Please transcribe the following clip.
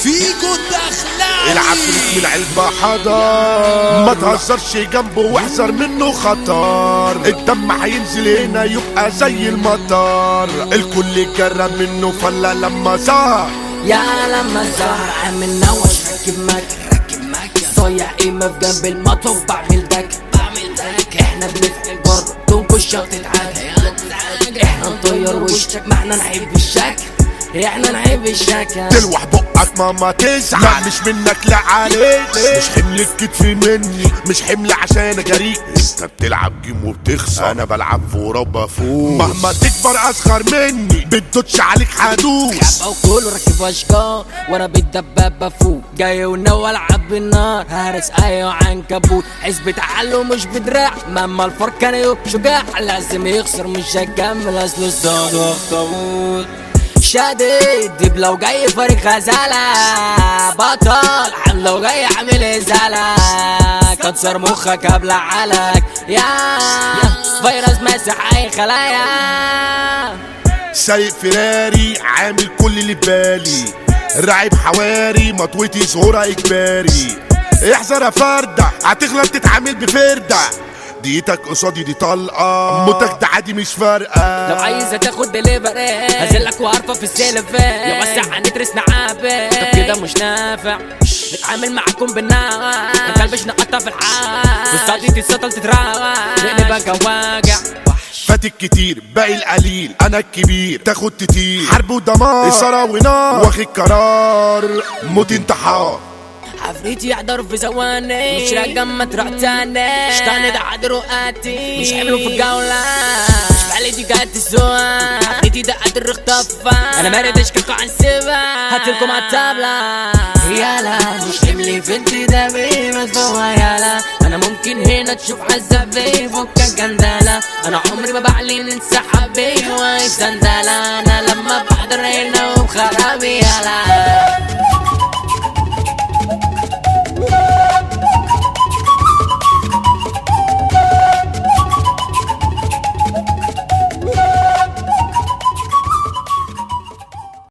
فيكو الدخلاوي العفريت من علبة حضر ما تهزرش جنبه واحذر منه خطر الدم هينزل هنا يبقى زي المطر الكل جرب منه فلا لما ظهر يا لما الزهر عامل نوش ركب مكر ركب مكر صايع قيمة في جنب المطوف بعمل دك بعمل دك احنا بنفقل برضه تنكش وتتعاد احنا نطير وشك ما احنا نحب الشكل احنا نحب الشكل تلوح بقك ماما تزعل لا مش منك لا عليك مش حمل الكتف مني مش حمل عشان جريك انت بتلعب جيم وبتخسر انا بلعب فورة وبفوز مهما تكبر اصغر مني بتدوتش عليك حدوس كعبة وكل راكب اشجار وانا بالدبابة فوق جاي وناوي العب بالنار هارس ايوه عنكبوت حزب تعلم مش بدراع مهما الفرق كان يوم شجاع لازم يخسر مش هيكمل اصل الصوت واخطبوط شادد ديب لو جاي فريق غزالة بطل حمل لو جاي عامل ازالة كسر مخك ابلع عليك يا فيروس ماسح اي خلايا سايق فيراري عامل كل اللي ببالي راعب حواري مطوتي ظهورها اجباري احذر يا فردة هتغلط تتعامل بفردة ديتك قصادي دي طلقة موتك ده عادي مش فارقة لو عايزة تاخد دليفري هزلك وعارفة في السيلفين يوسع ندرس نعابة طب كده مش نافع نتعامل معاكم بالنار نكلبش نقطع في الحال والصديق تتسطل تتراوع نقلبك واجع فاتك كتير باقي القليل انا الكبير تاخد تطير حرب ودمار اثارة ونار واخد قرار موت انتحار عفريتي يحضر في ثواني مش راجع ما تروح تاني مش تاني ده عاد رؤاتي مش حملوا في الجولة مش بلدي جات السوا عفريتي ده قد اختفى انا ما ردش كاكو عن سبا هاتلكم على الطابلة يالا مش حملي في انتدابي بس فوق يالا انا ممكن هنا تشوف عذابي فكك جندالة انا عمري ما بعلن انسحابي واي سندالة انا لما بحضر هنا وبخرابي يالا